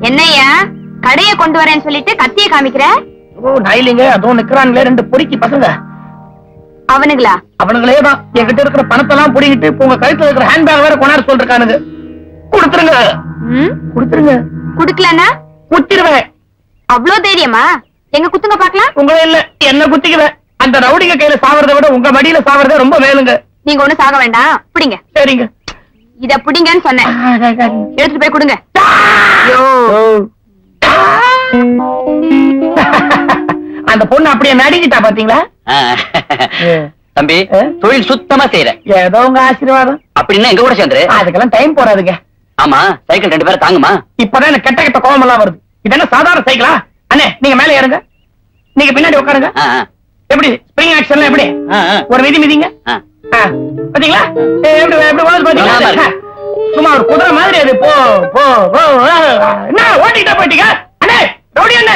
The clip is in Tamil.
என்னய்யா கடைய கொண்டு வரேன்னு சொல்லிட்டு கத்திய காமிக்கிற ஓ நாயிலிங்க அதுவும் நிக்கிறாங்களே ரெண்டு பொறுக்கி பசங்க அவனுங்களா அவனுங்களே தான் என்கிட்ட இருக்கிற பணத்தெல்லாம் புடிங்கிட்டு இப்ப உங்க கழுத்துல இருக்கிற ஹேண்ட்பேக் வேற கொண்டாட சொல்றானுங்க கொடுத்துருங்க ம் கொடுத்துருங்க குடுக்கலன்னா குத்திருவேன் அவ்ளோ தைரியமா எங்க குத்துங்க பாக்கலாம் உங்களே இல்ல என்ன குத்திக்குவேன் அந்த ரவுடிங்க கையில சாவறதை விட உங்க மடியில சாவறதே ரொம்ப மேலுங்க நீங்க ஒண்ணு சாக வேண்டாம் பிடிங்க சரிங்க இத பிடிங்கன்னு சொன்னேன் எடுத்துட்டு போய் கொடுங்க அந்த பொண்ணு அப்படியே நடிக்கிட்டா பாத்தீங்களா ஆ. தம்பி ஆ? தொழில் சுத்தமா செய்யற ஏதோ உங்க ஆசீர்வாதம் அப்படின்னா எங்க கூட சேர்ந்துரு அதுக்கெல்லாம் டைம் போறாதுங்க ஆமா சைக்கிள் ரெண்டு பேரும் தாங்குமா இப்பதான் எனக்கு கெட்ட கெட்ட கோவம் எல்லாம் வருது இது என்ன சாதாரண சைக்கிளா அண்ணே நீங்க மேல ஏறுங்க நீங்க பின்னாடி உட்காருங்க ஆ, ஆ. எப்படி ஸ்ப்ரிங் ஆக்ஷன்ல எப்படி ஆ, ஆ. ஒரு மிதி மிதிங்க ஆ. ஆ, பாத்தீங்களா ஏ, எப்படி எப்படி ஓடுது நல்லா பாத்தீங்களா இருக்கு. சும்மா ஒரு குதிரை மாதிரி அது போ போ போ ஆ, என்ன ஓட்டிக்கிட்டே போயிட்டீங்க